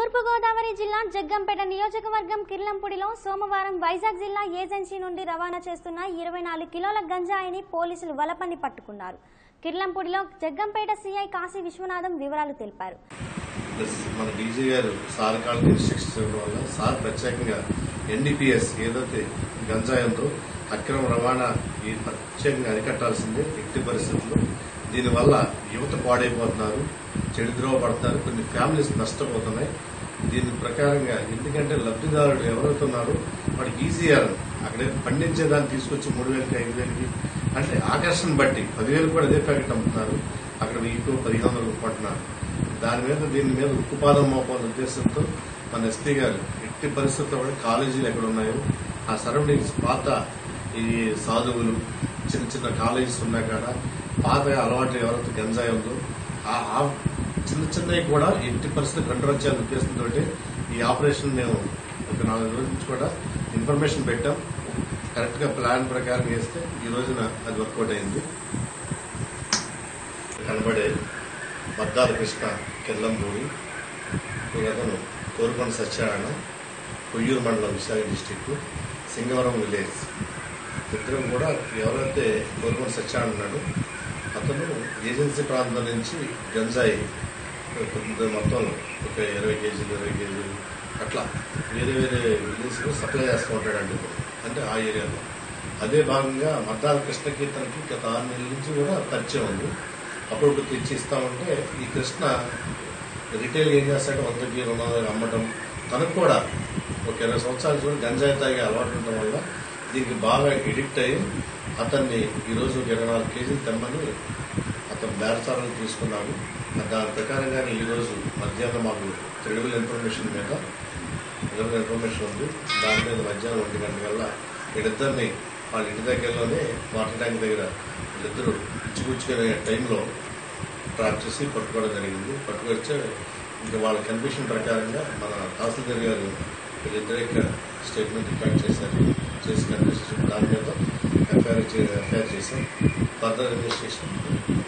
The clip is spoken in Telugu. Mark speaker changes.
Speaker 1: తూర్పుగోదావరి జిల్లా జగ్గంపేట నియోజకవర్గం కిర్లంపూడిలో సోమవారం వైజాగ్ జిల్లా ఏజెన్సీ నుండి రవాణా చేస్తున్న ఇరవై నాలుగు కిలోల గంజాయిని పోలీసులు వలపని పట్టుకున్నారు కిర్లంపూడిలో జగ్గంపేట సీఐ కాశీ విశ్వనాథం వివరాలు తెలిపారు
Speaker 2: ప్లస్ మన డీజీ గారు సార్ కాళ్ళకి ఇన్స్ట్రక్షన్స్ ఇవ్వడం వల్ల సార్ ప్రత్యేకంగా ఎన్డీపీఎస్ ఏదైతే గంజాయి ఉందో అక్రమ రవాణా ఈ ప్రత్యేకంగా అరికట్టాల్సిందే ఎట్టి పరిస్థితుల్లో దీనివల్ల యువత పాడైపోతున్నారు చెడుద్రోవ పడుతున్నారు కొన్ని ఫ్యామిలీస్ నష్టపోతున్నాయి దీని ప్రకారంగా ఎందుకంటే లబ్ధిదారుడు ఎవరైతే ఉన్నారో వాడికి ఈజీఆర్ అక్కడే పండించే దాన్ని తీసుకొచ్చి మూడు వేలకి ఐదు వేలకి అంటే ఆకర్షణ బట్టి పదివేలు కూడా అదే ప్యాకెట్ అమ్ముతున్నారు అక్కడ వెయ్యికో పదిహేను వందలు కొంటున్నారు దాని మీద దీని మీద ఉక్కుపాదం మోపాలనే ఉద్దేశంతో మన ఎస్పీ గారు ఎట్టి పరిస్థితుల్లో కూడా కాలేజీలు ఎక్కడ ఉన్నాయో ఆ సరౌండింగ్స్ పాత ఈ సాధువులు చిన్న చిన్న కాలేజెస్ ఉన్నా కాడ పాత అలవాటు ఎవరైతే గంజాయి ఉందో ఆ ఆ చిన్న చిన్నవి కూడా ఎట్టి పరిస్థితులు కంట్రోల్ చేయాలనే ఉద్దేశంతో ఈ ఆపరేషన్ మేము ఒక నాలుగు రోజుల నుంచి కూడా ఇన్ఫర్మేషన్ పెట్టాం కరెక్ట్ గా ప్లాన్ ప్రకారం వేస్తే ఈ రోజున అది వర్కౌట్ అయింది కనబడే మద్దాల కృష్ణ కెల్లంపూడి అతను కోరుకొండ సత్యనారాయణ కొయ్యూరు మండలం విశాఖ డిస్టిక్ సింగవరం విలేజ్ ఇద్దరం కూడా ఎవరైతే కోరుకొండ సత్యనారాయణ ఉన్నాడో అతను ఏజెన్సీ ప్రాంతం నుంచి గంజాయి కొంత మొత్తం ఒక ఇరవై కేజీలు ఇరవై కేజీలు అట్లా వేరే వేరే విలేజ్లో సప్లై చేస్తూ ఉంటాడండి ఇప్పుడు. అంటే ఆ ఏరియాలో అదే భాగంగా మద్దాల కృష్ణకి తనకి గత ఆరు నెలల నుంచి కూడా పరిచయం ఉంది అప్పుడు తెచ్చి ఇస్తా ఉంటే ఈ కృష్ణ రిటైల్ ఏం చేస్తాడు వందకి రెండు వందలకి అమ్మటం తనకు కూడా ఒక ఇరవై సంవత్సరాల చూడ గంజాయి తాగే అలవాటు ఉండటం వల్ల దీనికి బాగా ఎడిక్ట్ అయ్యి అతన్ని ఈరోజు ఒక ఇరవై నాలుగు కేజీలు తెమ్మని అతను బేరసాలను తీసుకున్నాడు దాని ప్రకారంగానే ఈరోజు మధ్యాహ్నం మాకు క్రెడిబుల్ ఇన్ఫర్మేషన్ మీద క్రెడిబుల్ ఇన్ఫర్మేషన్ ఉంది దాని మీద మధ్యాహ్నం ఒంటి గంట కల్లా వీళ్ళిద్దరిని వాళ్ళ ఇంటి దగ్గరలోనే వాటర్ ట్యాంక్ దగ్గర వీళ్ళిద్దరూ ఇచ్చిపుచ్చుకునే టైంలో ట్రాప్ చేసి పట్టుకోవడం జరిగింది పట్టుకొచ్చే ఇంకా వాళ్ళ కన్ఫ్యూషన్ ప్రకారంగా మన తహసీల్దార్ గారు వీళ్ళిద్దరి యొక్క స్టేట్మెంట్ రికార్డ్ చేశారు చేసి కన్ఫ్యూషన్ దాని మీద ఎఫ్ఐఆర్ ఎఫ్ఐఆర్ చేశాం ఫర్దర్ ఇన్వెస్టిగేషన్